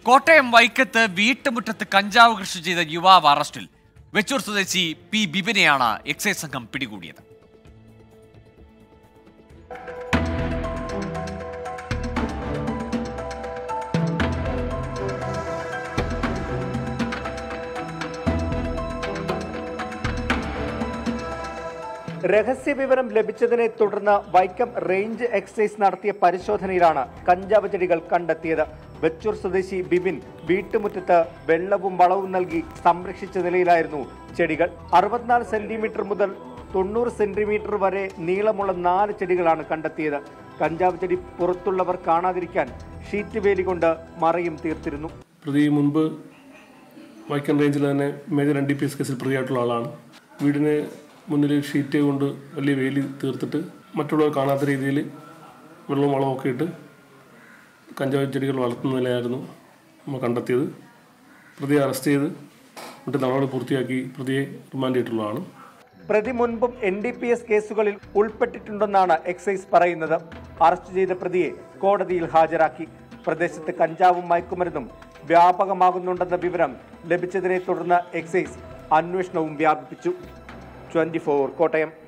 കോട്ടയം വൈക്കത്ത് വീട്ടുമുറ്റത്ത് കഞ്ചാവ് കൃഷി ചെയ്ത യുവാവ് അറസ്റ്റിൽ വെച്ചൂർ സ്വദേശി പി ബിബിനെയാണ് എക്സൈസ് സംഘം പിടികൂടിയത് രഹസ്യ വിവരം ലഭിച്ചതിനെ തുടർന്ന് വൈക്കം റേഞ്ച് എക്സൈസ് നടത്തിയ പരിശോധനയിലാണ് കഞ്ചാവ് ചെടികൾ കണ്ടെത്തിയത് വെച്ചൂർ സ്വദേശി ബിബിൻ വീട്ടുമുറ്റത്ത് വെള്ളവും വളവും നൽകി സംരക്ഷിച്ച നിലയിലായിരുന്നു ചെടികൾ അറുപത്തിനാല് സെന്റിമീറ്റർ മുതൽ തൊണ്ണൂറ് സെന്റിമീറ്റർ വരെ നീളമുള്ള നാല് ചെടികളാണ് കണ്ടെത്തിയത് കഞ്ചാവ് ചെടി പുറത്തുള്ളവർ കാണാതിരിക്കാൻ ഷീറ്റ് വേലി കൊണ്ട് മറയും തീർത്തിരുന്നു പ്രതി മുൻപ് വൈക്കം റേഞ്ചിൽ തന്നെ major N D P S കേസിൽ പ്രതിയായിട്ടുള്ള ആളാണ് വീടിന് മുന്നിൽ ഷീറ്റ് കൊണ്ട് വലിയ വേലി തീർത്തിട്ട് മറ്റുള്ളവർ കാണാത്ത രീതിയിൽ വെള്ളവും വളവും ഒക്കെ ഇട്ട് കഞ്ചാവ് ചെടികൾ വളർത്തുന്ന നിലയായിരുന്നു നമ്മൾ കണ്ടെത്തിയത് പ്രതിയെ അറസ്റ്റ് ചെയ്ത് മറ്റ് നടപടി പൂർത്തിയാക്കി പ്രതിയെ റിമാൻഡ് ചെയ്തിട്ടുള്ളതാണ് പ്രതി മുൻപും എൻ ഡി പി എസ് കേസുകളിൽ ഉൾപ്പെട്ടിട്ടുണ്ടെന്നാണ് എക്സൈസ് പറയുന്നത് അറസ്റ്റ് ചെയ്ത പ്രതിയെ കോടതിയിൽ ഹാജരാക്കി പ്രദേശത്ത് കഞ്ചാവും മയക്കുമരുന്നും വ്യാപകമാകുന്നുണ്ടെന്ന വിവരം ലഭിച്ചതിനെ തുടർന്ന് എക്സൈസ് അന്വേഷണവും വ്യാപിപ്പിച്ചു ട്വന്റി കോട്ടയം